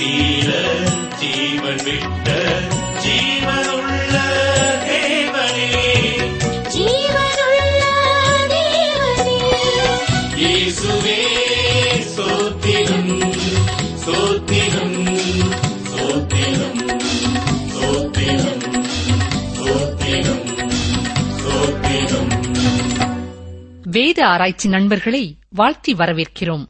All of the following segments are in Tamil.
தீர ஜீவன் விட்ட ஜீவனுள்ள தேவனே ஜீவனுள்ள தேவனே இயேசுவே சோத்திரம் சோத்திரம் சோத்திரம் சோத்திரம் சோத்திரம் சோத்திரம் வேத ஆராய்ச்சி நண்பர்களை வாழ்த்தி வரவேற்கிறோம்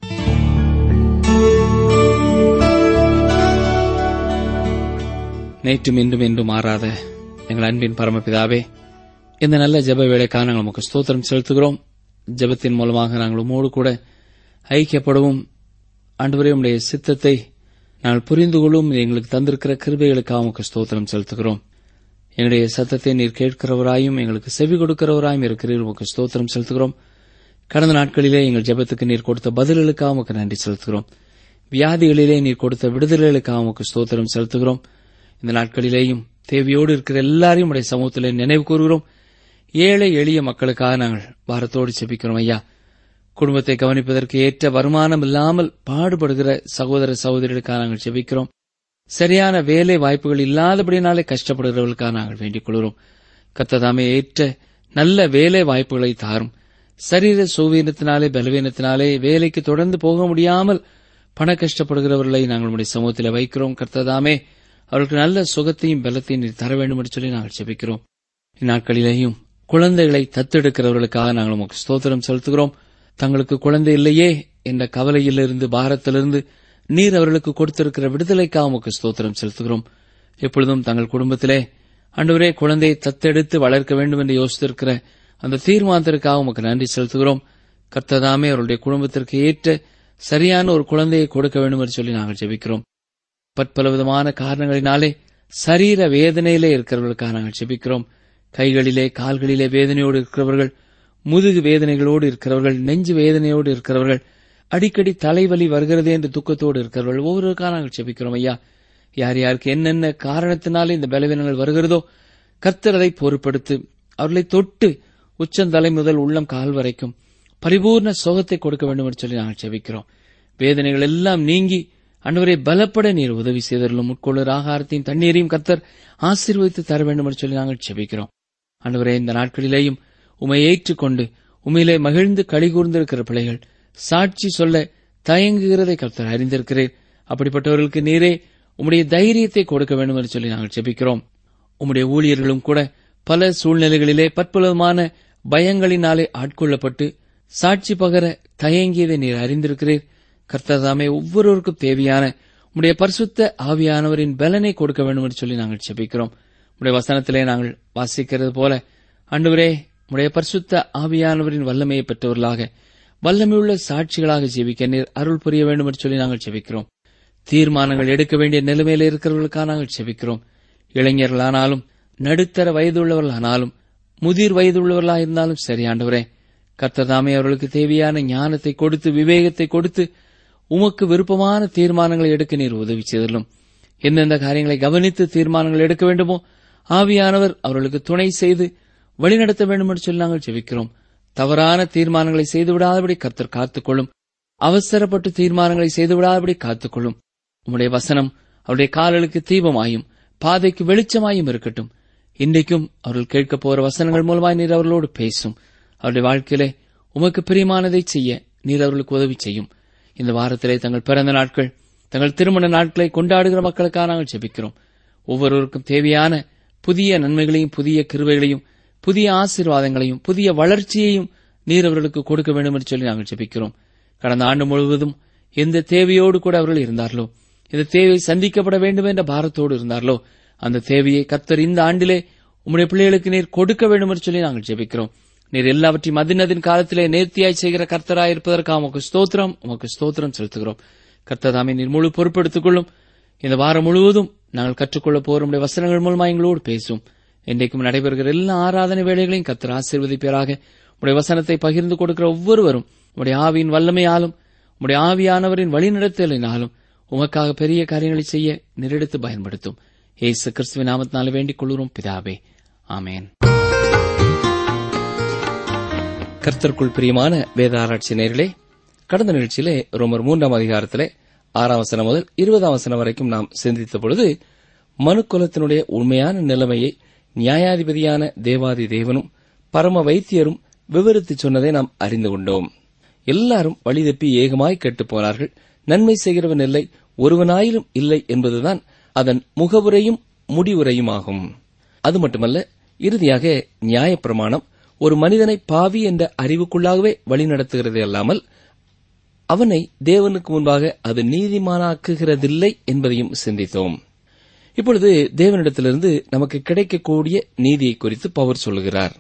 நேற்றும் இன்றும் என்றும் மாறாத எங்கள் அன்பின் பரமபிதாவே இந்த நல்ல ஜெப வேலைக்காக நாங்கள் உமக்கு ஸ்தோத்திரம் செலுத்துகிறோம் ஜெபத்தின் மூலமாக நாங்கள் உமோடு கூட ஐக்கியப்படவும் ஆண்டவரே உம்முடைய சித்தத்தை நாங்கள் புரிந்து கொள்ளும் எங்களுக்கு தந்திருக்கிற கிருபைகளுக்காக உமக்கு ஸ்தோத்திரம் செலுத்துகிறோம் எங்களுடைய சத்தத்தை நீர் கேட்கிறவராயும் எங்களுக்கு செவி கொடுக்கிறவராயும் இருக்கிறீர் உமக்கு ஸ்தோத்திரம் செலுத்துகிறோம் கடந்த நாட்களிலே எங்கள் ஜெபத்துக்கு நீர் கொடுத்த பதில்களுக்காக உமக்கு நன்றி செலுத்துகிறோம் வியாதிகளிலே நீர் கொடுத்த விடுதலைகளுக்காக உமக்கு ஸ்தோத்திரம் செலுத்துகிறோம் இந்த நாட்களிலேயும் தேவையோடு இருக்கிற எல்லாரையும் உடைய சமூகத்திலே நினைவு கூறுகிறோம் ஏழை எளிய மக்களுக்காக நாங்கள் பாரத்தோடு செபிக்கிறோம் ஐயா குடும்பத்தை கவனிப்பதற்கு ஏற்ற வருமானம் இல்லாமல் பாடுபடுகிற சகோதர சகோதரிகளுக்காக நாங்கள் செபிக்கிறோம் சரியான வேலை வாய்ப்புகள் இல்லாதபடினாலே கஷ்டப்படுகிறவர்களுக்காக நாங்கள் வேண்டிக் கொள்கிறோம் கத்ததாமே ஏற்ற நல்ல வேலை வாய்ப்புகளை தாரும் சரீர சோவீனத்தினாலே பலவீனத்தினாலே வேலைக்கு தொடர்ந்து போக முடியாமல் பண கஷ்டப்படுகிறவர்களை நாங்கள் நம்முடைய சமூகத்தில் வைக்கிறோம் கர்த்ததாமே அவர்களுக்கு நல்ல சுகத்தையும் பலத்தையும் நீர் தர வேண்டும் என்று சொல்லி நாங்கள் செபிக்கிறோம் இந்நாட்களிலேயும் குழந்தைகளை தத்தெடுக்கிறவர்களுக்காக நாங்கள் உமக்கு ஸ்தோத்திரம் செலுத்துகிறோம் தங்களுக்கு குழந்தை இல்லையே என்ற கவலையிலிருந்து பாரத்திலிருந்து நீர் அவர்களுக்கு கொடுத்திருக்கிற விடுதலைக்காக உமக்கு ஸ்தோத்திரம் செலுத்துகிறோம் எப்பொழுதும் தங்கள் குடும்பத்திலே ஆண்டவரே குழந்தையை தத்தெடுத்து வளர்க்க வேண்டும் என்று யோசித்திருக்கிற அந்த தீர்மானத்திற்காக உமக்கு நன்றி செலுத்துகிறோம் கர்த்ததாமே அவருடைய குடும்பத்திற்கு ஏற்ற சரியான ஒரு குழந்தையை கொடுக்க வேண்டும் என்று சொல்லி நாங்கள் ஜெபிக்கிறோம் பற்பல விதமான காரணங்களினாலே சரீர வேதனையிலே இருக்கிறவர்களுக்காக நாங்கள் ஜெபிக்கிறோம் கைகளிலே கால்களிலே வேதனையோடு இருக்கிறவர்கள் முதுகு வேதனைகளோடு இருக்கிறவர்கள் நெஞ்சு வேதனையோடு இருக்கிறவர்கள் அடிக்கடி தலைவலி வருகிறது என்று துக்கத்தோடு இருக்கிறவர்கள் ஒவ்வொருவருக்காக நாங்கள் ஜெபிக்கிறோம் ஐயா யார் யாருக்கு என்னென்ன காரணத்தினாலே இந்த பலவீனங்கள் வருகிறதோ கர்த்தர் அதை பொறுப்படுத்து அவர்களை தொட்டு உச்சந்தலை முதல் உள்ளம் கால் வரைக்கும் பரிபூர்ண சுகத்தை கொடுக்க வேண்டும் என்று சொல்லி நாங்கள் ஜெபிக்கிறோம் வேதனைகள் எல்லாம் நீங்கி அன்றுவரை பலப்பட நீர் உதவி செய்தருளும் உட்கொள்ளுற ஆகாரத்தையும் தண்ணீரையும் கர்த்தர் ஆசீர்வதித்து தர வேண்டும் என்று சொல்லி நாங்கள் ஜெபிக்கிறோம் அன்றுவரே இந்த நாட்களிலேயும் உமை ஏற்றுக்கொண்டு உமையிலே மகிழ்ந்து கழிகூர்ந்திருக்கிற பிள்ளைகள் சாட்சி சொல்ல தயங்குகிறதை கர்த்தர் அறிந்திருக்கிறீர் அப்படிப்பட்டவர்களுக்கு நீரே உம்முடைய தைரியத்தை கொடுக்க வேண்டும் என்று சொல்லி நாங்கள் ஜெபிக்கிறோம் உம்முடைய ஊழியர்களும் கூட பல சூழ்நிலைகளிலே பற்பலமான பயங்களினாலே ஆட்கொள்ளப்பட்டு சாட்சி பகர தயங்கியதை நீர் அறிந்திருக்கிறீர் கர்த்ததாமே ஒவ்வொருவருக்கும் தேவையான உம்முடைய பரிசுத்த ஆவியானவரின் பலனை கொடுக்க வேண்டும் என்று சொல்லி நாங்கள் ஜெபிக்கிறோம் உம்முடைய வசனத்திலே நாங்கள் வாசிக்கிறது போல ஆண்டவரே உம்முடைய பரிசுத்த ஆவியானவரின் வல்லமையை பெற்றவர்களாக வல்லமையுள்ள சாட்சிகளாக ஜெபிக்க நீர் அருள் புரிய வேண்டும் என்று சொல்லி நாங்கள் ஜெபிக்கிறோம் தீர்மானங்கள் எடுக்க வேண்டிய நிலைமையில இருக்கிறவர்களுக்காக நாங்கள் செபிக்கிறோம் இளைஞர்களானாலும் நடுத்தர வயதுள்ளவர்களானாலும் முதிர் வயதுள்ளவர்களாக இருந்தாலும் சரி ஆண்டவரே கர்த்ததாமே அவர்களுக்கு தேவையான ஞானத்தை கொடுத்து விவேகத்தை கொடுத்து உமக்கு விருப்பமான தீர்மானங்களை எடுக்க நீர் உதவி செய்தலும் எந்தெந்த காரியங்களை கவனித்து தீர்மானங்கள் எடுக்க வேண்டுமோ ஆவியானவர் அவர்களுக்கு துணை செய்து வழிநடத்த வேண்டும் என்று சொல்லி நாங்கள் ஜெபிக்கிறோம் தவறான தீர்மானங்களை செய்துவிடாதபடி கர்த்தர் காத்துக்கொள்ளும் அவசரப்பட்டு தீர்மானங்களை செய்துவிடாதபடி காத்துக்கொள்ளும் உம்முடைய வசனம் அவருடைய கால்களுக்கு தீபமாயும் பாதைக்கு வெளிச்சமாயும் இருக்கட்டும் இன்றைக்கும் அவர்கள் கேட்கப் போகிற வசனங்கள் மூலமாய் நீர் அவர்களோடு பேசும் அவருடைய வாழ்க்கையிலே உமக்கு பிரியமானதை செய்ய நீர் அவர்களுக்கு உதவி செய்யும் இந்த வாரத்திலே தங்கள் பிறந்த நாட்கள் தங்கள் திருமண நாட்களை கொண்டாடுகிற மக்களுக்காக நாங்கள் ஜெபிக்கிறோம் ஒவ்வொருவருக்கும் தேவையான புதிய நன்மைகளையும் புதிய கிருவைகளையும் புதிய ஆசீர்வாதங்களையும் புதிய வளர்ச்சியையும் நீர் அவர்களுக்கு கொடுக்க வேண்டும் என்று சொல்லி நாங்கள் ஜெபிக்கிறோம் கடந்த ஆண்டு முழுவதும் எந்த தேவையோடு கூட அவர்கள் இருந்தார்களோ இந்த தேவை சந்திக்கப்பட வேண்டும் என்ற பாரத்தோடு இருந்தார்களோ அந்த தேவையை கர்த்தர் இந்த ஆண்டிலே உம்முடைய பிள்ளைகளுக்கு நீர் கொடுக்க வேண்டும் என்று சொல்லி நாங்கள் ஜெபிக்கிறோம் நீர் எல்லாவற்றையும் அதினதின் காலத்திலே நேர்த்தியாய் செய்கிற கர்த்தராய் இருப்பதற்காக உமக்கு ஸ்தோத்திரம் உமக்கு ஸ்தோத்திரம் செலுத்துகிறோம் கர்த்ததாமே நீர் முழு பொறுப்பெடுத்துக் கொள்ளும் இந்த வாரம் முழுவதும் நாங்கள் கற்றுக்கொள்ள போற உடைய வசனங்கள் மூலமா எங்களோடு பேசும் இன்றைக்கும் நடைபெறுகிற எல்லா ஆராதனை வேலைகளையும் கர்த்தர் ஆசீர்வதிப்பீராக உடைய வசனத்தை பகிர்ந்து கொடுக்கிற ஒவ்வொருவரும் உடைய ஆவியின் வல்லமையாலும் உடைய ஆவியானவரின் வழிநடத்தலினாலும் உமக்காக பெரிய காரியங்களை செய்ய நிரெடுத்து பயன்படுத்தும் ஏசு கிறிஸ்துவின் நாமத்தினால வேண்டிக் கொள்கிறோம் பிதாவே ஆமேன் கர்த்தருக்குள் பிரியமான வேத ஆராய்ச்சி நேர்களே கடந்த நிகழ்ச்சியிலே ரோமர் மூன்றாம் அதிகாரத்திலே ஆறாம் வசனம் முதல் இருபதாம் வசனம் வரைக்கும் நாம் சிந்தித்த பொழுது மனுக்குலத்தினுடைய உண்மையான நிலைமையை நியாயாதிபதியான தேவாதி தேவனும் பரம வைத்தியரும் விவரித்துச் சொன்னதை நாம் அறிந்து கொண்டோம் எல்லாரும் வழிதப்பி ஏகமாய் கெட்டுப் போனார்கள் நன்மை செய்கிறவன் இல்லை ஒருவனாயிலும் இல்லை என்பதுதான் அதன் முகவுரையும் முடிவுரையுமாகும் அது மட்டுமல்ல இறுதியாக நியாயப்பிரமாணம் ஒரு மனிதனை பாவி என்ற அறிவுக்குள்ளாகவே வழிநடத்துகிறது அல்லாமல் அவனை தேவனுக்கு முன்பாக அது நீதிமானாக்குகிறதில்லை என்பதையும் சிந்தித்தோம் இப்பொழுது தேவனிடத்திலிருந்து நமக்கு கிடைக்கக்கூடிய நீதியை குறித்து பவுர் சொல்லுகிறார்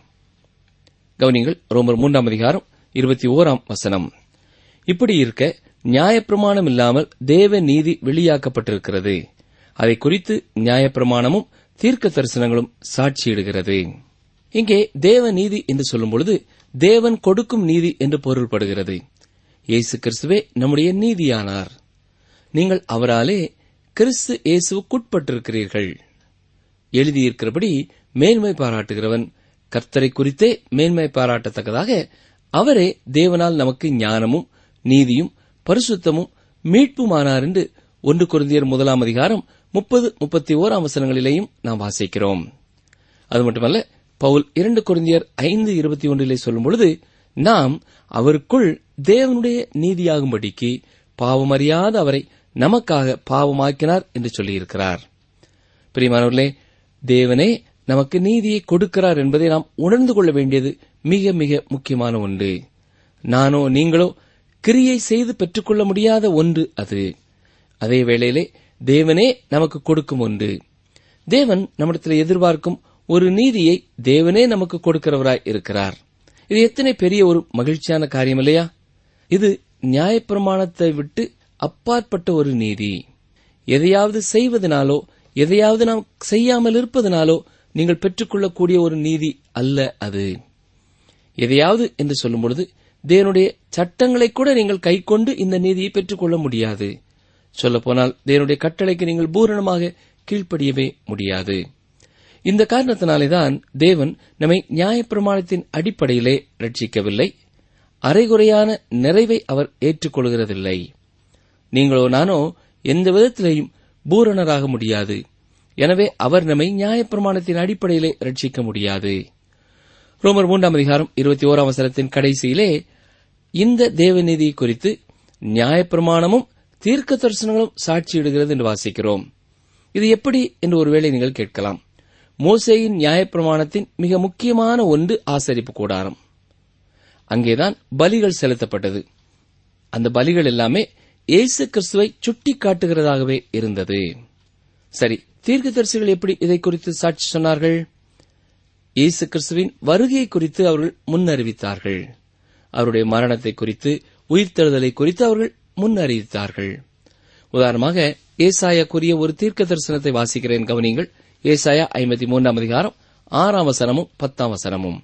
கவனிங்கள் ரோமர் மூன்றாம் அதிகாரம் இருபத்தி ஓராம் வசனம் இப்படி இருக்க நியாயப்பிரமாணம் இல்லாமல் தேவ நீதி வெளியாக்கப்பட்டிருக்கிறது அதை குறித்து நியாயப்பிரமாணமும் தீர்க்க தரிசனங்களும் சாட்சியிடுகிறது இங்கே தேவ நீதி என்று சொல்லும் பொழுது தேவன் கொடுக்கும் நீதி என்று பொருள்படுகிறது இயேசு கிறிஸ்துவே நம்முடைய நீதியானார் நீங்கள் அவராலே கிறிஸ்து இயேசுவுக்குட்பட்டிருக்கிறீர்கள் எழுதியிருக்கிறபடி மேன்மை பாராட்டுகிறவன் கர்த்தரை குறித்தே மேன்மை பாராட்டத்தக்கதாக அவரே தேவனால் நமக்கு ஞானமும் நீதியும் பரிசுத்தமும் மீட்புமானார் என்று ஒன்று குருந்தியர் முதலாம் அதிகாரம் முப்பது முப்பத்தி ஓராம் வசனங்களிலேயும் நாம் வாசிக்கிறோம் அது மட்டுமல்ல பவுல் இரண்டு குருந்தியர் ஐந்து இருபத்தி ஒன்றிலே சொல்லும் பொழுது நாம் அவருக்குள் தேவனுடைய நீதியாகும்படிக்கு பாவமறியாத அவரை நமக்காக பாவமாக்கினார் என்று சொல்லியிருக்கிறார் பிரியமானவர்களே தேவனே நமக்கு நீதியை கொடுக்கிறார் என்பதை நாம் உணர்ந்து கொள்ள வேண்டியது மிக மிக முக்கியமான ஒன்று நானோ நீங்களோ கிரியை செய்து பெற்றுக்கொள்ள முடியாத ஒன்று அது அதே வேளையிலே தேவனே நமக்கு கொடுக்கும் ஒன்று தேவன் நம்மிடத்தில் எதிர்பார்க்கும் ஒரு நீதியை தேவனே நமக்கு கொடுக்கிறவராய் இருக்கிறார் இது எத்தனை பெரிய ஒரு மகிழ்ச்சியான காரியம் இல்லையா இது நியாயப்பிரமாணத்தை விட்டு அப்பாற்பட்ட ஒரு நீதி எதையாவது செய்வதனாலோ எதையாவது நாம் செய்யாமல் இருப்பதனாலோ நீங்கள் பெற்றுக்கொள்ளக்கூடிய ஒரு நீதி அல்ல அது எதையாவது என்று சொல்லும் பொழுது தேவனுடைய சட்டங்களை கூட நீங்கள் கைக்கொண்டு இந்த நீதியை பெற்றுக்கொள்ள முடியாது சொல்லப்போனால் தேவனுடைய கட்டளைக்கு நீங்கள் பூரணமாக கீழ்ப்படியவே முடியாது இந்த காரணத்தினாலேதான் தேவன் நம்மை நியாயப்பிரமாணத்தின் அடிப்படையிலே ரட்சிக்கவில்லை அரைகுறையான நிறைவை அவர் ஏற்றுக்கொள்கிறதில்லை நீங்களோ நானோ எந்த விதத்திலேயும் பூரணராக முடியாது எனவே அவர் நம்மை நியாயப்பிரமாணத்தின் அடிப்படையிலே ரட்சிக்க முடியாது ரோமர் மூன்றாம் அதிகாரம் இருபத்தி ஓராம் அவசரத்தின் கடைசியிலே இந்த தேவநீதி குறித்து நியாயப்பிரமாணமும் தீர்க்க தரிசனங்களும் சாட்சியிடுகிறது என்று வாசிக்கிறோம் இது எப்படி என்று ஒருவேளை நீங்கள் கேட்கலாம் மோசேயின் நியாயப்பிரமாணத்தின் மிக முக்கியமான ஒன்று ஆசரிப்பு கூடாரம் அங்கேதான் பலிகள் செலுத்தப்பட்டது அந்த பலிகள் எல்லாமே இயேசு கிறிஸ்துவை சுட்டி காட்டுகிறதாகவே இருந்தது சரி தீர்க்கதரிசிகள் எப்படி இதை குறித்து சாட்சி சொன்னார்கள் இயேசு கிறிஸ்துவின் வருகை குறித்து அவர்கள் முன்னறிவித்தார்கள் அவருடைய மரணத்தை குறித்து உயிர்த்தெழுதலை குறித்து அவர்கள் முன்னறிவித்தார்கள் உதாரணமாக ஏசாயா கூறிய ஒரு தீர்க்க தரிசனத்தை வாசிக்கிறேன் கவனிங்கள் ஏசாயா ஐம்பத்தி மூன்றாம் அதிகாரம் ஆறாம் வசனமும் பத்தாம் வசனமும்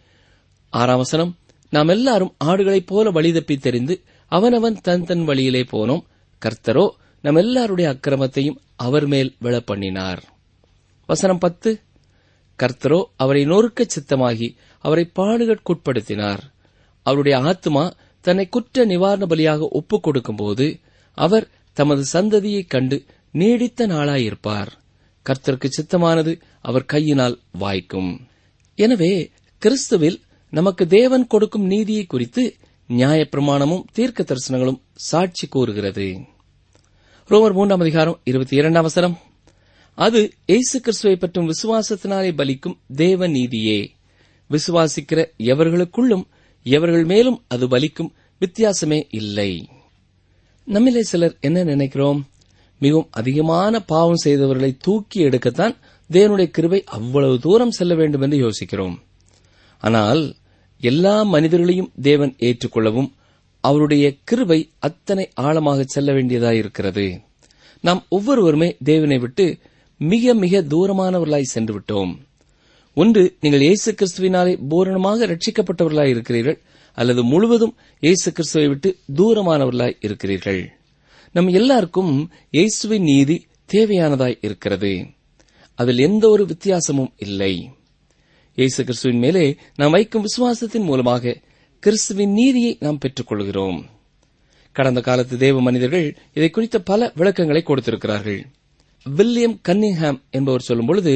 ஆறாம் வசனம் நாம் எல்லாரும் ஆடுகளைப் போல வழி தப்பி தெரிந்து அவனவன் தன் தன் வழியிலே போனோம் கர்த்தரோ நம் எல்லாருடைய அக்கிரமத்தையும் அவர் மேல் விழப்பண்ணினார் வசனம் பத்து கர்த்தரோ அவரை நொறுக்கச் சித்தமாகி அவரை பாடுகட்குட்படுத்தினார் அவருடைய ஆத்மா தன்னை குற்ற நிவாரண பலியாக ஒப்புக் கொடுக்கும்போது அவர் தமது சந்ததியைக் கண்டு நீடித்த நாளாயிருப்பார் கர்த்தருக்கு சித்தமானது அவர் கையினால் வாய்க்கும் எனவே கிறிஸ்துவில் நமக்கு தேவன் கொடுக்கும் நீதியை குறித்து நியாயப்பிரமாணமும் தீர்க்க தரிசனங்களும் சாட்சி கூறுகிறது ரோமர் மூன்றாம் அதிகாரம் இருபத்தி இரண்டாம் அவசரம் அது இயேசு கிறிஸ்துவை பற்றும் விசுவாசத்தினாலே பலிக்கும் தேவ நீதியே விசுவாசிக்கிற எவர்களுக்குள்ளும் எவர்கள் மேலும் அது பலிக்கும் வித்தியாசமே இல்லை நம்மிலே சிலர் என்ன நினைக்கிறோம் மிகவும் அதிகமான பாவம் செய்தவர்களை தூக்கி எடுக்கத்தான் தேவனுடைய கிருபை அவ்வளவு தூரம் செல்ல வேண்டும் என்று யோசிக்கிறோம் ஆனால் எல்லா மனிதர்களையும் தேவன் ஏற்றுக்கொள்ளவும் அவருடைய கிருபை அத்தனை ஆழமாக செல்ல வேண்டியதாயிருக்கிறது நாம் ஒவ்வொருவருமே தேவனை விட்டு மிக மிக தூரமானவர்களாய் சென்று விட்டோம் ஒன்று நீங்கள் இயேசு கிறிஸ்துவினாலே பூரணமாக ரட்சிக்கப்பட்டவர்களாய் இருக்கிறீர்கள் அல்லது முழுவதும் இயேசு கிறிஸ்துவை விட்டு தூரமானவர்களாய் இருக்கிறீர்கள் நம் எல்லாருக்கும் இயேசுவின் நீதி தேவையானதாய் இருக்கிறது அதில் எந்த ஒரு வித்தியாசமும் இல்லை இயேசு கிறிஸ்துவின் மேலே நாம் வைக்கும் விசுவாசத்தின் மூலமாக கிறிஸ்துவின் நீதியை நாம் பெற்றுக்கொள்கிறோம் கடந்த காலத்து தேவ மனிதர்கள் இதை குறித்த பல விளக்கங்களை கொடுத்திருக்கிறார்கள் வில்லியம் கன்னிங்ஹாம் என்பவர் சொல்லும் பொழுது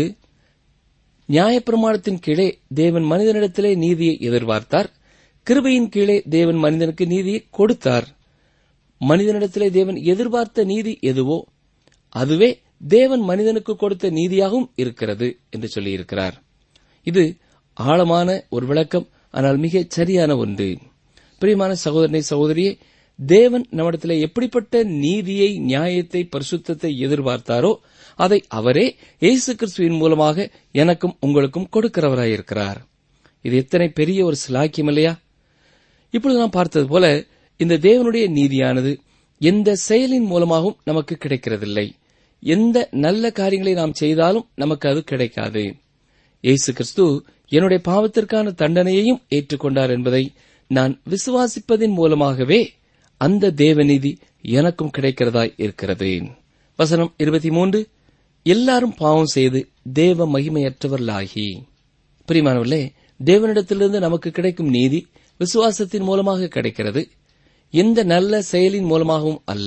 நியாயப்பிரமாணத்தின் கீழே தேவன் மனிதனிடத்திலே நீதியை எதிர்பார்த்தார் கிருபையின் கீழே தேவன் மனிதனுக்கு நீதியை கொடுத்தார் மனிதனிடத்திலே தேவன் எதிர்பார்த்த நீதி எதுவோ அதுவே தேவன் மனிதனுக்கு கொடுத்த நீதியாகவும் இருக்கிறது என்று சொல்லியிருக்கிறார் இது ஆழமான ஒரு விளக்கம் ஆனால் மிக சரியான ஒன்று பிரியமான சகோதரனை சகோதரியே தேவன் நம்மிடத்திலே எப்படிப்பட்ட நீதியை நியாயத்தை பரிசுத்தத்தை எதிர்பார்த்தாரோ அதை அவரே இயேசு கிறிஸ்துவின் மூலமாக எனக்கும் உங்களுக்கும் கொடுக்கிறவராயிருக்கிறார் இது எத்தனை பெரிய ஒரு சிலாக்கியம் இல்லையா இப்பொழுது நாம் பார்த்தது போல இந்த தேவனுடைய நீதியானது எந்த செயலின் மூலமாகவும் நமக்கு கிடைக்கிறதில்லை எந்த நல்ல காரியங்களை நாம் செய்தாலும் நமக்கு அது கிடைக்காது இயேசு கிறிஸ்து என்னுடைய பாவத்திற்கான தண்டனையையும் ஏற்றுக்கொண்டார் என்பதை நான் விசுவாசிப்பதின் மூலமாகவே அந்த தேவநீதி எனக்கும் கிடைக்கிறதாய் இருக்கிறது வசனம் இருபத்தி மூன்று எல்லாரும் பாவம் செய்து தேவ மகிமையற்றவர்களாகி பிரிமானவர்களே தேவனிடத்திலிருந்து நமக்கு கிடைக்கும் நீதி விசுவாசத்தின் மூலமாக கிடைக்கிறது எந்த நல்ல செயலின் மூலமாகவும் அல்ல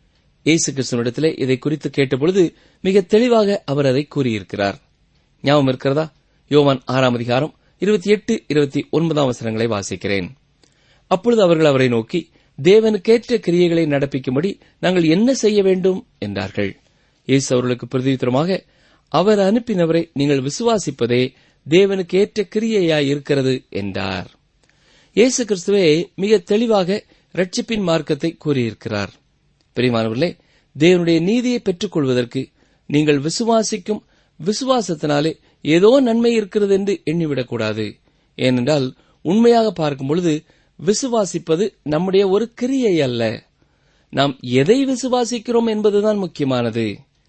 இயேசு கிறிஸ்துவனிடத்திலே இதை குறித்து கேட்டபொழுது மிக தெளிவாக அவர் அதை கூறியிருக்கிறார் ஞாபகம் இருக்கிறதா யோவான் ஆறாம் அதிகாரம் இருபத்தி எட்டு இருபத்தி ஒன்பதாம் வசனங்களை வாசிக்கிறேன் அப்பொழுது அவர்கள் அவரை நோக்கி தேவனுக்கேற்ற கிரியைகளை நடப்பிக்கும்படி நாங்கள் என்ன செய்ய வேண்டும் என்றார்கள் இயேசு அவர்களுக்கு பிரதியுத்தரமாக அவர் அனுப்பினவரை நீங்கள் விசுவாசிப்பதே தேவனுக்கு ஏற்ற கிரியையாய் இருக்கிறது என்றார் இயேசு கிறிஸ்துவே மிக தெளிவாக ரட்சிப்பின் மார்க்கத்தை கூறியிருக்கிறார் பிரியமானவர்களே தேவனுடைய நீதியை பெற்றுக் கொள்வதற்கு நீங்கள் விசுவாசிக்கும் விசுவாசத்தினாலே ஏதோ நன்மை இருக்கிறது என்று எண்ணிவிடக்கூடாது ஏனென்றால் உண்மையாக பார்க்கும் பொழுது விசுவாசிப்பது நம்முடைய ஒரு கிரியை அல்ல நாம் எதை விசுவாசிக்கிறோம் என்பதுதான் முக்கியமானது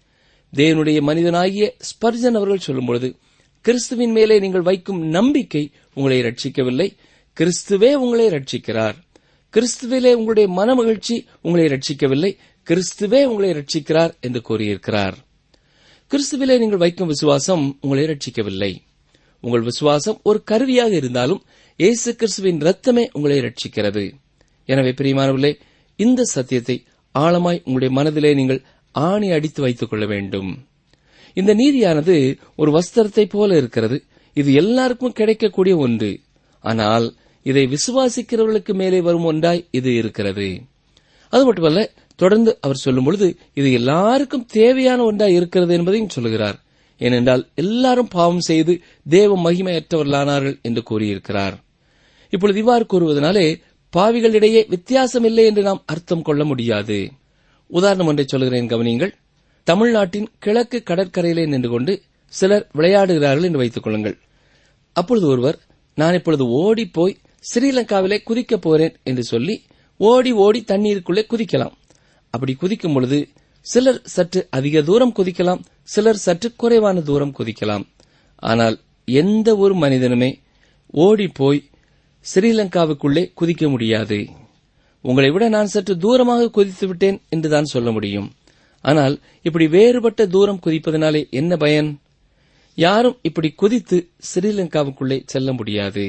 தேவனுடைய மனிதனாகிய ஸ்பர்ஜன் அவர்கள் சொல்லும்பொழுது கிறிஸ்துவின் மேலே நீங்கள் வைக்கும் நம்பிக்கை உங்களை ரட்சிக்கவில்லை கிறிஸ்துவே உங்களை ரட்சிக்கிறார் கிறிஸ்துவிலே உங்களுடைய மனமகிழ்ச்சி உங்களை ரட்சிக்கவில்லை கிறிஸ்துவே உங்களை ரட்சிக்கிறார் என்று கூறியிருக்கிறார் கிறிஸ்துவிலே நீங்கள் வைக்கும் விசுவாசம் உங்களை ரட்சிக்கவில்லை உங்கள் விசுவாசம் ஒரு கருவியாக இருந்தாலும் இயேசு கிறிஸ்துவின் ரத்தமே உங்களை ரட்சிக்கிறது எனவே பிரியமானவர்களே இந்த சத்தியத்தை ஆழமாய் உங்களுடைய மனதிலே நீங்கள் ஆணி அடித்து வைத்துக் கொள்ள வேண்டும் இந்த நீதியானது ஒரு வஸ்திரத்தை போல இருக்கிறது இது எல்லாருக்கும் கிடைக்கக்கூடிய ஒன்று ஆனால் இதை விசுவாசிக்கிறவர்களுக்கு மேலே வரும் ஒன்றாய் இது இருக்கிறது அது மட்டுமல்ல தொடர்ந்து அவர் சொல்லும் பொழுது இது எல்லாருக்கும் தேவையான ஒன்றாய் இருக்கிறது என்பதையும் சொல்லுகிறார் ஏனென்றால் எல்லாரும் பாவம் செய்து தேவ மகிமையற்றவர்களானார்கள் என்று கூறியிருக்கிறார் இப்பொழுது இவ்வாறு கூறுவதனாலே பாவிகளிடையே வித்தியாசம் இல்லை என்று நாம் அர்த்தம் கொள்ள முடியாது உதாரணம் ஒன்றை சொல்கிறேன் கவனியுங்கள் தமிழ்நாட்டின் கிழக்கு கடற்கரையிலே நின்று கொண்டு சிலர் விளையாடுகிறார்கள் என்று வைத்துக் கொள்ளுங்கள் அப்பொழுது ஒருவர் நான் இப்பொழுது ஓடி போய் ஸ்ரீலங்காவிலே குதிக்கப் போறேன் என்று சொல்லி ஓடி ஓடி தண்ணீருக்குள்ளே குதிக்கலாம் அப்படி குதிக்கும் பொழுது சிலர் சற்று அதிக தூரம் குதிக்கலாம் சிலர் சற்று குறைவான தூரம் குதிக்கலாம் ஆனால் எந்த ஒரு மனிதனுமே ஓடி போய் ஸ்ரீலங்காவுக்குள்ளே குதிக்க முடியாது உங்களை விட நான் சற்று தூரமாக குதித்து விட்டேன் என்றுதான் சொல்ல முடியும் ஆனால் இப்படி வேறுபட்ட தூரம் குதிப்பதனாலே என்ன பயன் யாரும் இப்படி குதித்து ஸ்ரீலங்காவுக்குள்ளே செல்ல முடியாது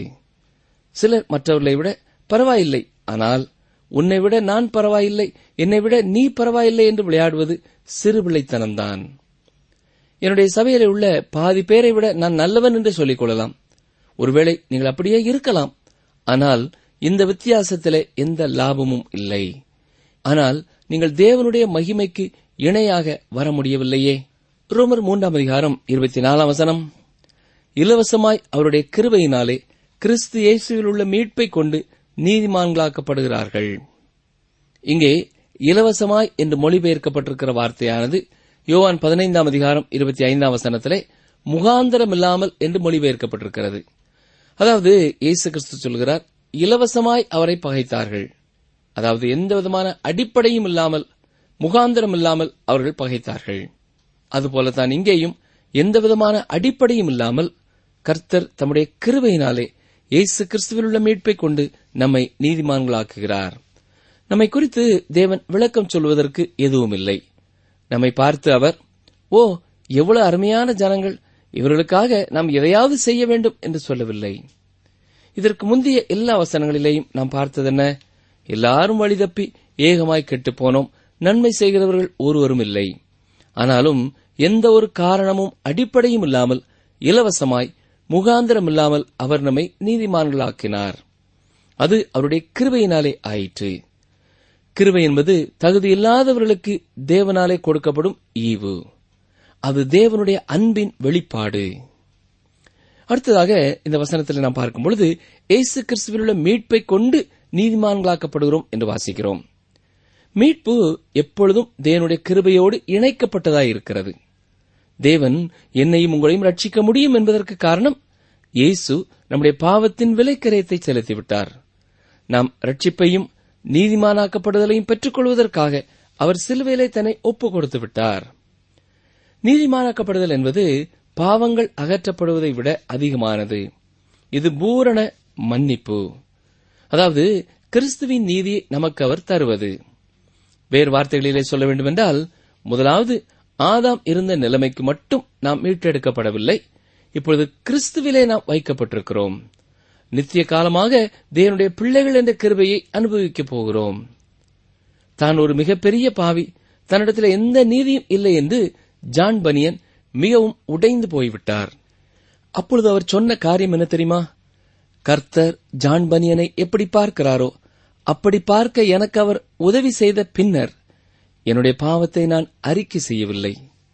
சிலர் மற்றவர்களை விட பரவாயில்லை ஆனால் உன்னை விட நான் பரவாயில்லை என்னை விட நீ பரவாயில்லை என்று விளையாடுவது சிறுபிள்ளைத்தனம்தான் என்னுடைய சபையிலே உள்ள பாதி பேரை விட நான் நல்லவன் என்று சொல்லிக் கொள்ளலாம் ஒருவேளை நீங்கள் அப்படியே இருக்கலாம் ஆனால் இந்த வித்தியாசத்திலே எந்த லாபமும் இல்லை ஆனால் நீங்கள் தேவனுடைய மகிமைக்கு இணையாக வர முடியவில்லையே ரோமர் மூன்றாம் அதிகாரம் இருபத்தி நாலாம் வசனம் இலவசமாய் அவருடைய கிருபையினாலே கிறிஸ்து இயேசுவில் உள்ள மீட்பை கொண்டு நீதிமான்களாக்கப்படுகிறார்கள் இங்கே இலவசமாய் என்று மொழிபெயர்க்கப்பட்டிருக்கிற வார்த்தையானது யோவான் பதினைந்தாம் அதிகாரம் இருபத்தி ஐந்தாம் வசனத்திலே முகாந்தரம் இல்லாமல் என்று மொழிபெயர்க்கப்பட்டிருக்கிறது அதாவது இயேசு கிறிஸ்து சொல்கிறார் இலவசமாய் அவரை பகைத்தார்கள் அதாவது எந்த விதமான அடிப்படையும் இல்லாமல் முகாந்திரம் இல்லாமல் அவர்கள் பகைத்தார்கள் அதுபோலத்தான் இங்கேயும் எந்த விதமான அடிப்படையும் இல்லாமல் கர்த்தர் தம்முடைய கிருபையினாலே இயேசு கிறிஸ்துவில் உள்ள மீட்பை கொண்டு நம்மை நீதிமான்களாக்குகிறார் நம்மை குறித்து தேவன் விளக்கம் சொல்வதற்கு எதுவும் இல்லை நம்மை பார்த்து அவர் ஓ எவ்வளவு அருமையான ஜனங்கள் இவர்களுக்காக நாம் எதையாவது செய்ய வேண்டும் என்று சொல்லவில்லை இதற்கு முந்தைய எல்லா வசனங்களிலேயும் நாம் பார்த்ததென்ன எல்லாரும் வழி தப்பி ஏகமாய் கெட்டுப் போனோம் நன்மை செய்கிறவர்கள் ஒருவரும் இல்லை ஆனாலும் எந்த ஒரு காரணமும் அடிப்படையும் இல்லாமல் இலவசமாய் முகாந்திரம் இல்லாமல் அவர் நம்மை நீதிமான்களாக்கினார் அது அவருடைய கிருபையினாலே ஆயிற்று கிருபை என்பது தகுதியில்லாதவர்களுக்கு தேவனாலே கொடுக்கப்படும் ஈவு அது தேவனுடைய அன்பின் வெளிப்பாடு அடுத்ததாக இந்த வசனத்தில் நாம் பார்க்கும் பொழுது இயேசு கிறிஸ்துவில் உள்ள மீட்பை கொண்டு நீதிமான்களாக்கப்படுகிறோம் என்று வாசிக்கிறோம் மீட்பு எப்பொழுதும் தேவனுடைய கிருபையோடு இணைக்கப்பட்டதாய் இருக்கிறது தேவன் என்னையும் உங்களையும் ரட்சிக்க முடியும் என்பதற்கு காரணம் இயேசு நம்முடைய பாவத்தின் விலைக்கரையத்தை செலுத்திவிட்டார் நாம் ரட்சிப்பையும் நீதிமானாக்கப்படுதலையும் பெற்றுக்கொள்வதற்காக அவர் சிலுவையிலே தன்னை ஒப்புக் கொடுத்து விட்டார் நீதிமானாக்கப்படுதல் என்பது பாவங்கள் அகற்றப்படுவதை விட அதிகமானது இது பூரண மன்னிப்பு அதாவது கிறிஸ்துவின் நீதியை நமக்கு அவர் தருவது வேறு வார்த்தைகளிலே சொல்ல வேண்டுமென்றால் முதலாவது ஆதாம் இருந்த நிலைமைக்கு மட்டும் நாம் மீட்டெடுக்கப்படவில்லை இப்பொழுது கிறிஸ்துவிலே நாம் வைக்கப்பட்டிருக்கிறோம் நித்திய காலமாக தேவனுடைய பிள்ளைகள் என்ற கிருபையை அனுபவிக்கப் போகிறோம் தான் ஒரு மிகப்பெரிய பாவி தன்னிடத்தில் எந்த நீதியும் இல்லை என்று ஜான் பனியன் மிகவும் உடைந்து போய்விட்டார் அப்பொழுது அவர் சொன்ன காரியம் என்ன தெரியுமா கர்த்தர் ஜான் பனியனை எப்படி பார்க்கிறாரோ அப்படி பார்க்க எனக்கு அவர் உதவி செய்த பின்னர் என்னுடைய பாவத்தை நான் அறிக்கை செய்யவில்லை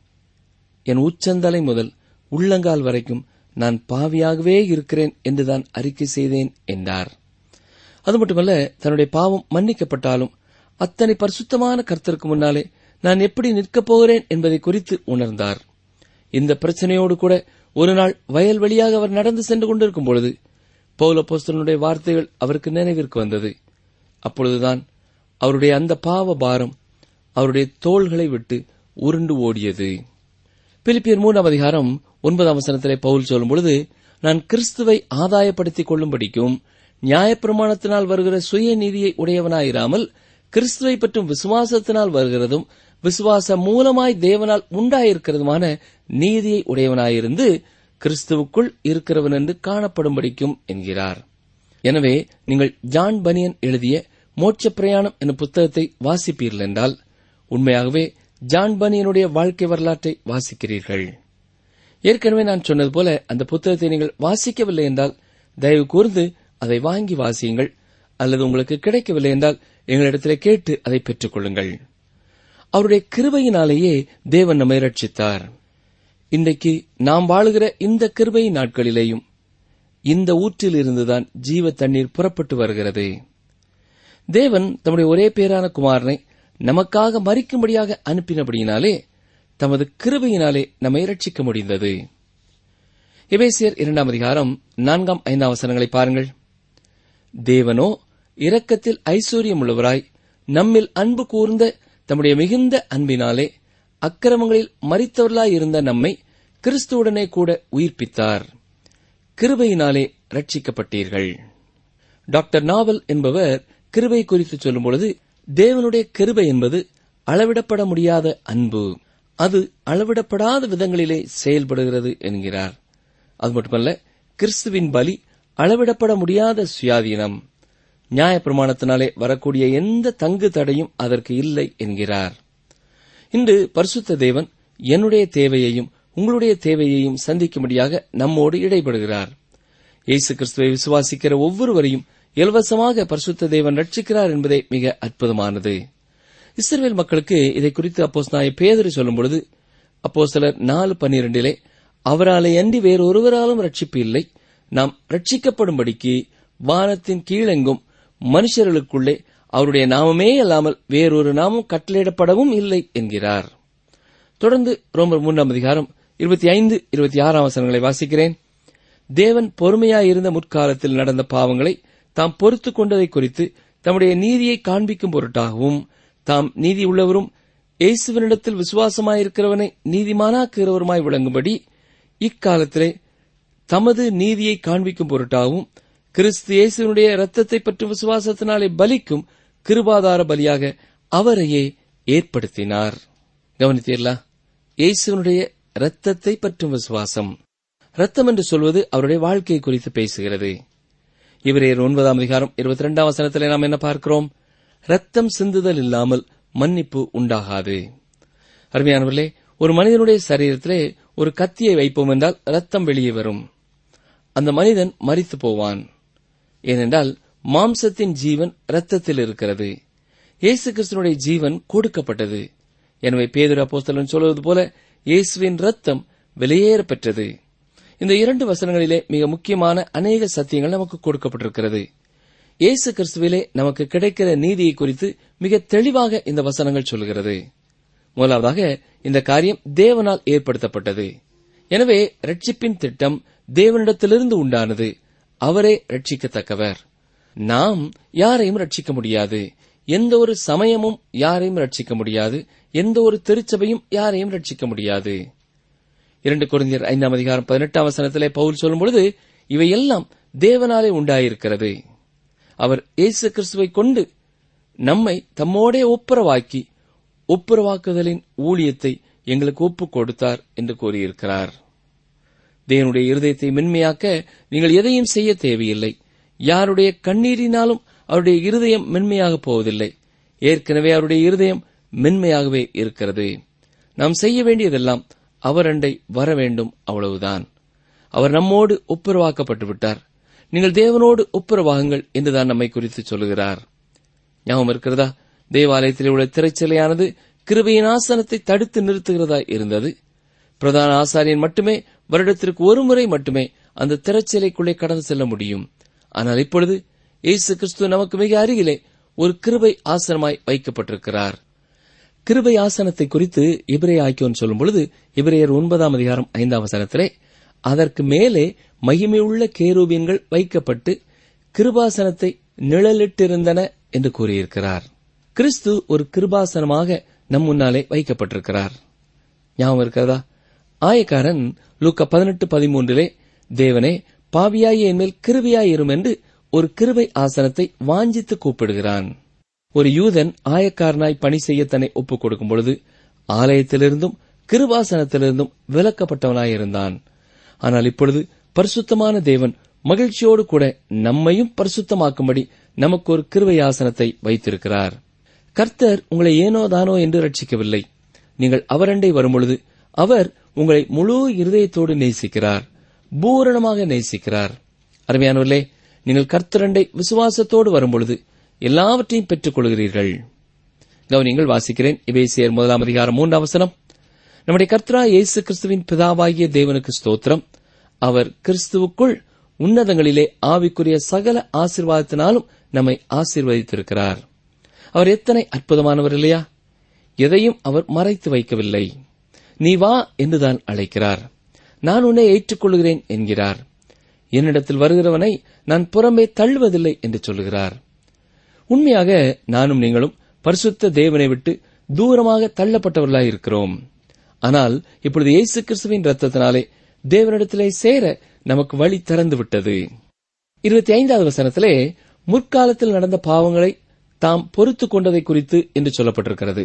என் உச்சந்தலை முதல் உள்ளங்கால் வரைக்கும் நான் பாவியாகவே இருக்கிறேன் என்றுதான் அறிக்கை செய்தேன் என்றார் அது மட்டுமல்ல தன்னுடைய பாவம் மன்னிக்கப்பட்டாலும் அத்தனை பரிசுத்தமான கர்த்தருக்கு முன்னாலே நான் எப்படி நிற்கப் போகிறேன் என்பதை குறித்து உணர்ந்தார் இந்த பிரச்சனையோடு கூட ஒரு நாள் வயல் வழியாக அவர் நடந்து சென்று கொண்டிருக்கும் பொழுது பௌலப்போஸ்தலனுடைய வார்த்தைகள் அவருக்கு நினைவிற்கு வந்தது அப்பொழுதுதான் அவருடைய அந்த பாவ பாரம் அவருடைய தோள்களை விட்டு உருண்டு ஓடியது பிலிப்பியர் மூன்றாம் அதிகாரம் ஒன்பதாம் வசனத்திலே பவுல் சொல்லும் பொழுது நான் கிறிஸ்துவை ஆதாயப்படுத்திக் கொள்ளும்படிக்கும் நியாயப்பிரமாணத்தினால் வருகிற சுய நீதியை உடையவனாயிராமல் கிறிஸ்துவை பற்றும் விசுவாசத்தினால் வருகிறதும் விசுவாச மூலமாய் தேவனால் உண்டாயிருக்கிறதுமான நீதியை உடையவனாயிருந்து கிறிஸ்துவுக்குள் இருக்கிறவன் என்று காணப்படும்படிக்கும் என்கிறார் எனவே நீங்கள் ஜான் பனியன் எழுதிய மோட்ச பிரயாணம் என்னும் புத்தகத்தை வாசிப்பீர்கள் என்றால் உண்மையாகவே ஜான் பனியனுடைய வாழ்க்கை வரலாற்றை வாசிக்கிறீர்கள் ஏற்கனவே நான் சொன்னது போல அந்த புத்தகத்தை நீங்கள் வாசிக்கவில்லை என்றால் தயவு கூர்ந்து அதை வாங்கி வாசியுங்கள் அல்லது உங்களுக்கு கிடைக்கவில்லை என்றால் எங்களிடத்திலே கேட்டு அதை பெற்றுக் கொள்ளுங்கள் அவருடைய கிருபையினாலேயே தேவன் நம்மை ரட்சித்தார் இன்றைக்கு நாம் வாழுகிற இந்த கிருபை நாட்களிலேயும் இந்த ஊற்றில் இருந்துதான் ஜீவ தண்ணீர் புறப்பட்டு வருகிறது தேவன் தம்முடைய ஒரே பேரான குமாரனை நமக்காக மறிக்கும்படியாக அனுப்பினபடியினாலே தமது கிருபையினாலே நம்மை ரட்சிக்க முடிந்தது எபேசியர் இரண்டாம் அதிகாரம் நான்காம் ஐந்தாம் வசனங்களை பாருங்கள் தேவனோ இரக்கத்தில் ஐஸ்வர்யம் உள்ளவராய் நம்மில் அன்பு கூர்ந்த தம்முடைய மிகுந்த அன்பினாலே அக்கிரமங்களில் மறித்தவர்களாய் இருந்த நம்மை கிறிஸ்துவுடனே கூட உயிர்ப்பித்தார் கிருபையினாலே ரட்சிக்கப்பட்டீர்கள் டாக்டர் நாவல் என்பவர் கிருபை குறித்து சொல்லும் பொழுது தேவனுடைய கிருபை என்பது அளவிடப்பட முடியாத அன்பு அது அளவிடப்படாத விதங்களிலே செயல்படுகிறது என்கிறார் அது மட்டுமல்ல கிறிஸ்துவின் பலி அளவிடப்பட முடியாத சுயாதீனம் நியாயப்பிரமாணத்தினாலே வரக்கூடிய எந்த தங்கு தடையும் அதற்கு இல்லை என்கிறார் இன்று பரிசுத்த தேவன் என்னுடைய தேவையையும் உங்களுடைய தேவையையும் சந்திக்கும்படியாக நம்மோடு இடைபடுகிறார் இயேசு கிறிஸ்துவை விசுவாசிக்கிற ஒவ்வொருவரையும் இலவசமாக பரிசுத்த தேவன் ரட்சிக்கிறார் என்பதே மிக அற்புதமானது இஸ்ரவேல் மக்களுக்கு இதை குறித்து அப்போஸ் நாய பேதறி சொல்லும் பொழுது அப்போ சிலர் நாலு பன்னிரண்டிலே அவராலே அன்றி வேறொருவராலும் ரட்சிப்பு இல்லை நாம் ரட்சிக்கப்படும்படிக்கு வானத்தின் கீழெங்கும் மனுஷர்களுக்குள்ளே அவருடைய நாமமே அல்லாமல் வேறொரு நாமம் கட்டளையிடப்படவும் இல்லை என்கிறார் தொடர்ந்து ரோமர் மூன்றாம் அதிகாரம் இருபத்தி ஐந்து இருபத்தி ஆறாம் வசனங்களை வாசிக்கிறேன் தேவன் பொறுமையாயிருந்த முற்காலத்தில் நடந்த பாவங்களை தாம் பொறுத்துக் கொண்டதை குறித்து தம்முடைய நீதியை காண்பிக்கும் பொருட்டாகவும் தாம் நீதி உள்ளவரும் இயேசுவனிடத்தில் விசுவாசமாயிருக்கிறவனை நீதிமானாக்குகிறவருமாய் விளங்கும்படி இக்காலத்திலே தமது நீதியை காண்பிக்கும் பொருட்டாகவும் கிறிஸ்து இயேசுனுடைய இரத்தத்தை பற்றி விசுவாசத்தினாலே பலிக்கும் கிருபாதார பலியாக அவரையே ஏற்படுத்தினார் கவனித்தீர்களா இயேசுனுடைய இரத்தத்தை பற்றும் விசுவாசம் ரத்தம் என்று சொல்வது அவருடைய வாழ்க்கையை குறித்து பேசுகிறது இவரே ஒன்பதாம் அதிகாரம் இருபத்தி ரெண்டாம் வசனத்திலே நாம் என்ன பார்க்கிறோம் ரத்தம் சிந்துதல் இல்லாமல் மன்னிப்பு உண்டாகாது அருமையானவர்களே ஒரு மனிதனுடைய சரீரத்திலே ஒரு கத்தியை வைப்போம் என்றால் ரத்தம் வெளியே வரும் அந்த மனிதன் மரித்து போவான் ஏனென்றால் மாம்சத்தின் ஜீவன் இரத்தத்தில் இருக்கிறது இயேசு கிறிஸ்துனுடைய ஜீவன் கொடுக்கப்பட்டது எனவே பேதுரு அப்போஸ்தலன் சொல்வது போல இயேசுவின் ரத்தம் வெளியேற பெற்றது இந்த இரண்டு வசனங்களிலே மிக முக்கியமான அநேக சத்தியங்கள் நமக்கு கொடுக்கப்பட்டிருக்கிறது இயேசு கிறிஸ்துவிலே நமக்கு கிடைக்கிற நீதியை குறித்து மிக தெளிவாக இந்த வசனங்கள் சொல்கிறது முதலாவதாக இந்த காரியம் தேவனால் ஏற்படுத்தப்பட்டது எனவே ரட்சிப்பின் திட்டம் தேவனிடத்திலிருந்து உண்டானது அவரே ரட்சிக்கத்தக்கவர் நாம் யாரையும் ரட்சிக்க முடியாது எந்த ஒரு சமயமும் யாரையும் ரட்சிக்க முடியாது எந்த ஒரு திருச்சபையும் யாரையும் ரட்சிக்க முடியாது இரண்டு குருந்தியர் ஐந்தாம் அதிகாரம் பதினெட்டாம் வசனத்திலே பவுல் சொல்லும் பொழுது இவையெல்லாம் தேவனாலே உண்டாயிருக்கிறது அவர் இயேசு கிறிஸ்துவை கொண்டு நம்மை தம்மோடே ஒப்புரவாக்கி ஒப்புரவாக்குதலின் ஊழியத்தை எங்களுக்கு ஒப்புக் கொடுத்தார் என்று கூறியிருக்கிறார் தேவனுடைய இருதயத்தை மென்மையாக்க நீங்கள் எதையும் செய்ய தேவையில்லை யாருடைய கண்ணீரினாலும் அவருடைய இருதயம் மென்மையாக போவதில்லை ஏற்கனவே அவருடைய இருதயம் மென்மையாகவே இருக்கிறது நாம் செய்ய வேண்டியதெல்லாம் அவரண்டை வர வேண்டும் அவ்வளவுதான் அவர் நம்மோடு ஒப்புரவாக்கப்பட்டு விட்டார் நீங்கள் தேவனோடு ஒப்புரவாகுங்கள் என்றுதான் நம்மை குறித்து சொல்லுகிறார் ஞாபகம் இருக்கிறதா தேவாலயத்தில் உள்ள திரைச்சிலையானது கிருபையின் ஆசனத்தை தடுத்து நிறுத்துகிறதா இருந்தது பிரதான ஆசாரியன் மட்டுமே வருடத்திற்கு ஒரு முறை மட்டுமே அந்த திரைச்சிலைக்குள்ளே கடந்து செல்ல முடியும் ஆனால் இப்பொழுது இயேசு கிறிஸ்து நமக்கு மிக அருகிலே ஒரு கிருபை ஆசனமாய் வைக்கப்பட்டிருக்கிறார் கிருபை ஆசனத்தை குறித்து இபிரே ஆக்கியோன் சொல்லும் பொழுது இபிரேயர் ஒன்பதாம் அதிகாரம் ஐந்தாம் வசனத்திலே அதற்கு மேலே மகிமையுள்ள கேரூபியன்கள் வைக்கப்பட்டு கிருபாசனத்தை நிழலிட்டிருந்தன என்று கூறியிருக்கிறார் கிறிஸ்து ஒரு கிருபாசனமாக நம் முன்னாலே வைக்கப்பட்டிருக்கிறார் ஞாபகம் இருக்கிறதா ஆயக்காரன் லூக்கா பதினெட்டு பதிமூன்றிலே தேவனே பாவியாய் என் மேல் கிருபையாயிரும் என்று ஒரு கிருபை ஆசனத்தை வாஞ்சித்து கூப்பிடுகிறான் ஒரு யூதன் ஆயக்காரனாய் பணி செய்ய தன்னை ஒப்புக் கொடுக்கும் பொழுது ஆலயத்திலிருந்தும் கிருபாசனத்திலிருந்தும் விலக்கப்பட்டவனாயிருந்தான் ஆனால் இப்பொழுது பரிசுத்தமான தேவன் மகிழ்ச்சியோடு கூட நம்மையும் பரிசுத்தமாக்கும்படி நமக்கு ஒரு கிருபை ஆசனத்தை வைத்திருக்கிறார் கர்த்தர் உங்களை ஏனோ தானோ என்று ரட்சிக்கவில்லை நீங்கள் அவரண்டை வரும்பொழுது அவர் உங்களை முழு இருதயத்தோடு நேசிக்கிறார் பூரணமாக நேசிக்கிறார் அருமையானவர்களே நீங்கள் கர்த்தரண்டை விசுவாசத்தோடு வரும்பொழுது எல்லாவற்றையும் பெற்றுக் கொள்கிறீர்கள் கவனிங்கள் வாசிக்கிறேன் இவேசியர் முதலாம் அதிகாரம் மூன்றாம் வசனம் நம்முடைய கர்த்தரா இயேசு கிறிஸ்துவின் பிதாவாகிய தேவனுக்கு ஸ்தோத்திரம் அவர் கிறிஸ்துவுக்குள் உன்னதங்களிலே ஆவிக்குரிய சகல ஆசீர்வாதத்தினாலும் நம்மை ஆசீர்வதித்திருக்கிறார் அவர் எத்தனை அற்புதமானவர் இல்லையா எதையும் அவர் மறைத்து வைக்கவில்லை நீ வா என்றுதான் அழைக்கிறார் நான் உன்னை ஏற்றுக்கொள்கிறேன் என்கிறார் என்னிடத்தில் வருகிறவனை நான் புறம்பே தள்ளுவதில்லை என்று சொல்லுகிறார் உண்மையாக நானும் நீங்களும் பரிசுத்த தேவனை விட்டு தூரமாக தள்ளப்பட்டவர்களாய் இருக்கிறோம் ஆனால் இப்பொழுது இயேசு கிறிஸ்துவின் ரத்தத்தினாலே தேவனிடத்திலே சேர நமக்கு வழி திறந்து விட்டது இருபத்தி ஐந்தாவது வசனத்திலே முற்காலத்தில் நடந்த பாவங்களை தாம் பொறுத்துக் கொண்டதை குறித்து என்று சொல்லப்பட்டிருக்கிறது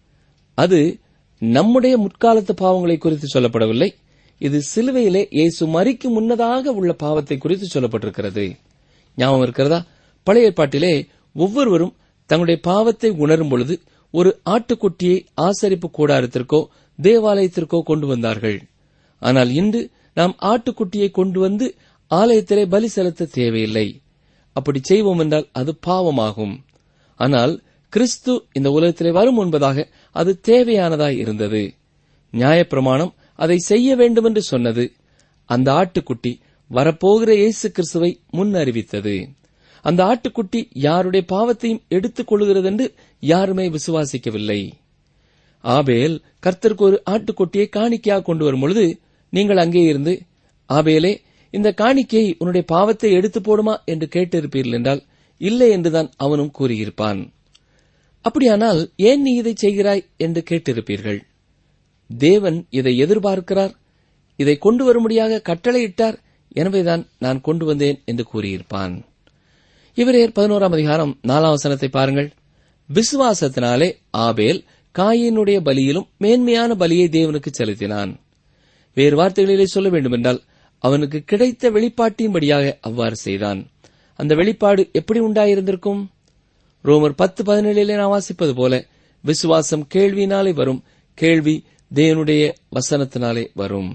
அது நம்முடைய முற்காலத்து பாவங்களை குறித்து சொல்லப்படவில்லை இது சிலுவையிலே இயேசு மறிக்கு முன்னதாக உள்ள பாவத்தை குறித்து சொல்லப்பட்டிருக்கிறது ஞாபகம் இருக்கிறதா பழைய ஏற்பாட்டிலே ஒவ்வொருவரும் தங்களுடைய பாவத்தை உணரும் பொழுது ஒரு ஆட்டுக்குட்டியை ஆசரிப்பு கூடாரத்திற்கோ தேவாலயத்திற்கோ கொண்டு வந்தார்கள் ஆனால் இன்று நாம் ஆட்டுக்குட்டியை கொண்டு வந்து ஆலயத்திலே பலி செலுத்த தேவையில்லை அப்படி செய்வோம் என்றால் அது பாவமாகும் ஆனால் கிறிஸ்து இந்த உலகத்திலே வரும் முன்பதாக அது தேவையானதாய் இருந்தது நியாயப்பிரமாணம் அதை செய்ய வேண்டும் என்று சொன்னது அந்த ஆட்டுக்குட்டி வரப்போகிற இயேசு கிறிஸ்துவை முன் அறிவித்தது அந்த ஆட்டுக்குட்டி யாருடைய பாவத்தையும் எடுத்துக் கொள்கிறது என்று யாருமே விசுவாசிக்கவில்லை ஆபேல் கர்த்தருக்கு ஒரு ஆட்டுக்குட்டியை காணிக்கையாக கொண்டு வரும் பொழுது நீங்கள் அங்கே இருந்து ஆபேலே இந்த காணிக்கையை உன்னுடைய பாவத்தை எடுத்து போடுமா என்று கேட்டிருப்பீர்கள் என்றால் இல்லை என்றுதான் அவனும் கூறியிருப்பான் அப்படியானால் ஏன் நீ இதை செய்கிறாய் என்று கேட்டிருப்பீர்கள் தேவன் இதை எதிர்பார்க்கிறார் இதை கொண்டு வரும்படியாக கட்டளையிட்டார் எனவேதான் நான் கொண்டு வந்தேன் என்று கூறியிருப்பான் இவரேர் பதினோராம் அதிகாரம் நாலாம் வசனத்தை பாருங்கள் விசுவாசத்தினாலே ஆபேல் காயினுடைய பலியிலும் மேன்மையான பலியை தேவனுக்கு செலுத்தினான் வேறு வார்த்தைகளிலே சொல்ல வேண்டுமென்றால் அவனுக்கு கிடைத்த வெளிப்பாட்டின்படியாக அவ்வாறு செய்தான் அந்த வெளிப்பாடு எப்படி உண்டாயிருந்திருக்கும் ரோமர் பத்து பதினேழிலே நான் வாசிப்பது போல விசுவாசம் கேள்வியினாலே வரும் கேள்வி தேவனுடைய வசனத்தினாலே வரும்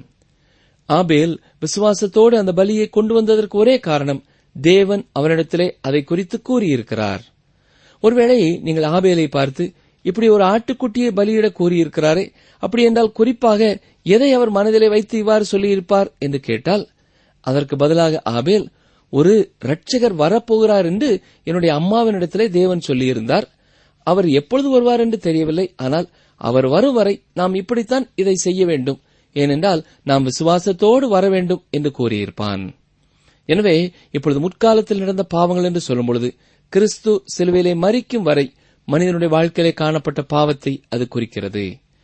ஆபேல் விசுவாசத்தோடு அந்த பலியை கொண்டு வந்ததற்கு ஒரே காரணம் தேவன் அவனிடத்திலே அதை குறித்து கூறியிருக்கிறார் ஒருவேளை நீங்கள் ஆபேலை பார்த்து இப்படி ஒரு ஆட்டுக்குட்டியை பலியிட கூறியிருக்கிறாரே அப்படி என்றால் குறிப்பாக எதை அவர் மனதிலே வைத்து இவ்வாறு சொல்லியிருப்பார் என்று கேட்டால் அதற்கு பதிலாக ஆபேல் ஒரு இரட்சகர் வரப்போகிறார் என்று என்னுடைய அம்மாவினிடத்திலே தேவன் சொல்லியிருந்தார் அவர் எப்பொழுது வருவார் என்று தெரியவில்லை ஆனால் அவர் வரும் வரை நாம் இப்படித்தான் இதை செய்ய வேண்டும் ஏனென்றால் நாம் விசுவாசத்தோடு வர வேண்டும் என்று கூறியிருப்பான் எனவே இப்பொழுது முற்காலத்தில் நடந்த பாவங்கள் என்று சொல்லும் பொழுது கிறிஸ்து சிலுவையிலே மறிக்கும் வரை மனிதனுடைய வாழ்க்கையிலே காணப்பட்ட பாவத்தை அது குறிக்கிறது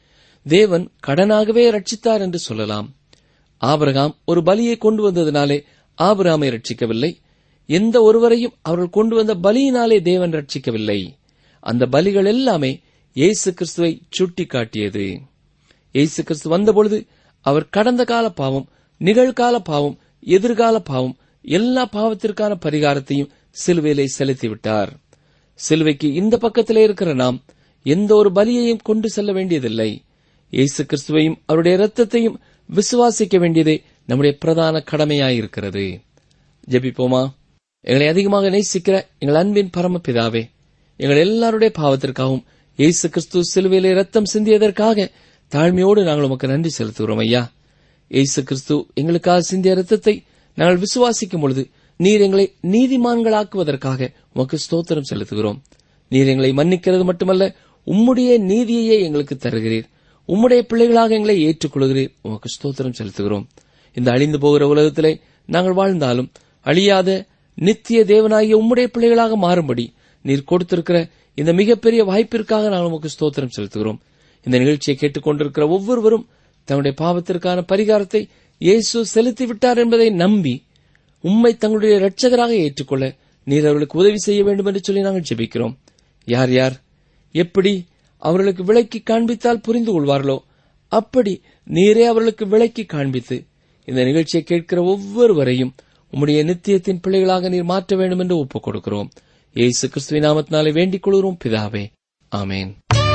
தேவன் கடனாகவே ரட்சித்தார் என்று சொல்லலாம் ஆபிரகாம் ஒரு பலியை கொண்டு வந்ததினாலே ஆபிரகாமை ரட்சிக்கவில்லை எந்த ஒருவரையும் அவர்கள் கொண்டு வந்த பலியினாலே தேவன் ரட்சிக்கவில்லை அந்த பலிகள் எல்லாமே இயேசு கிறிஸ்துவை சுட்டிக்காட்டியது இயேசு கிறிஸ்து வந்தபொழுது அவர் கடந்த கால பாவம் நிகழ்கால பாவம் எதிர்கால பாவம் எல்லா பாவத்திற்கான பரிகாரத்தையும் சிலுவையிலே செலுத்திவிட்டார் சிலுவைக்கு இந்த பக்கத்திலே இருக்கிற நாம் எந்த ஒரு பலியையும் கொண்டு செல்ல வேண்டியதில்லை இயேசு கிறிஸ்துவையும் அவருடைய இரத்தத்தையும் விசுவாசிக்க வேண்டியதே நம்முடைய பிரதான கடமையாயிருக்கிறது ஜெபிப்போமா எங்களை அதிகமாக நேசிக்கிற எங்கள் அன்பின் பரமபிதாவே எங்கள் எல்லாருடைய பாவத்திற்காகவும் இயேசு கிறிஸ்து சிலுவையிலே ரத்தம் சிந்தியதற்காக தாழ்மையோடு நாங்கள் உமக்கு நன்றி செலுத்துகிறோம் ஐயா இயேசு கிறிஸ்து எங்களுக்காக சிந்திய ரத்தத்தை நாங்கள் விசுவாசிக்கும் பொழுது நீர் எங்களை நீதிமான்களாக்குவதற்காக உமக்கு ஸ்தோத்திரம் செலுத்துகிறோம் நீர் எங்களை மன்னிக்கிறது மட்டுமல்ல உம்முடைய நீதியையே எங்களுக்கு தருகிறீர் உம்முடைய பிள்ளைகளாக எங்களை ஏற்றுக்கொள்கிறீர் உமக்கு ஸ்தோத்திரம் செலுத்துகிறோம் இந்த அழிந்து போகிற உலகத்திலே நாங்கள் வாழ்ந்தாலும் அழியாத நித்திய தேவனாகிய உம்முடைய பிள்ளைகளாக மாறும்படி நீர் கொடுத்திருக்கிற இந்த மிகப்பெரிய வாய்ப்பிற்காக நாங்கள் உமக்கு ஸ்தோத்திரம் செலுத்துகிறோம் இந்த நிகழ்ச்சியை கேட்டுக்கொண்டிருக்கிற ஒவ்வொருவரும் தங்களுடைய பாவத்திற்கான பரிகாரத்தை இயேசு செலுத்தி விட்டார் என்பதை நம்பி உம்மை தங்களுடைய இரட்சகராக ஏற்றுக்கொள்ள நீர் அவர்களுக்கு உதவி செய்ய வேண்டும் என்று சொல்லி நாங்கள் ஜெபிக்கிறோம் யார் யார் எப்படி அவர்களுக்கு விளக்கி காண்பித்தால் புரிந்து கொள்வார்களோ அப்படி நீரே அவர்களுக்கு விளக்கி காண்பித்து இந்த நிகழ்ச்சியை கேட்கிற ஒவ்வொருவரையும் உம்முடைய நித்தியத்தின் பிள்ளைகளாக நீர் மாற்ற வேண்டும் என்று ஒப்புக் கொடுக்கிறோம் இயேசு கிறிஸ்துவின் நாமத்தினாலே வேண்டிக் கொள்கிறோம் பிதாவே ஆமேன்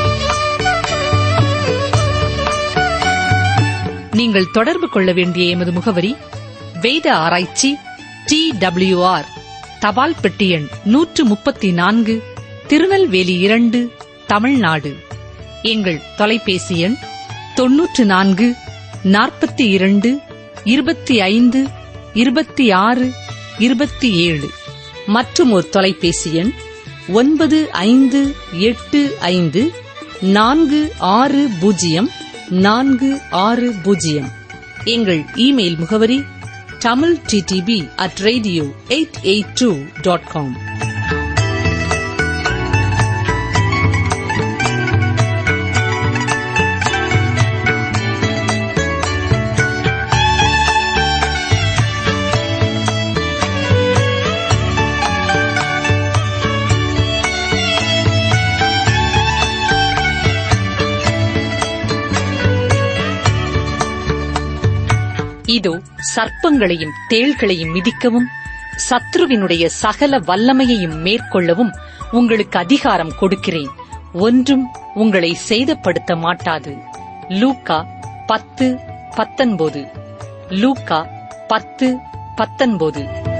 நீங்கள் தொடர்பு கொள்ள வேண்டிய எமது முகவரி வேத ஆராய்ச்சி டி டபிள்யூஆர் தபால் பெட்டி எண் நூற்று முப்பத்தி நான்கு திருநெல்வேலி இரண்டு தமிழ்நாடு எங்கள் தொலைபேசி எண் தொன்னூற்று நான்கு நாற்பத்தி இரண்டு இருபத்தி ஐந்து இருபத்தி ஆறு இருபத்தி ஏழு மற்றும் ஒரு தொலைபேசி எண் ஒன்பது ஐந்து எட்டு ஐந்து நான்கு ஆறு பூஜ்ஜியம் நான்கு ஆறு பூஜ்ஜியம் எங்கள் இமெயில் முகவரி Tamil DTP at radio eight eight two dot com இதோ சர்ப்பங்களையும் தேள்களையும் மிதிக்கவும் சத்ருவினுடைய சகல வல்லமையையும் மேற்கொள்ளவும் உங்களுக்கு அதிகாரம் கொடுக்கிறேன் ஒன்றும் உங்களை சேதப்படுத்த மாட்டாது லூக்கா பத்து பத்தொன்பது லூக்கா பத்து பத்தொன்பது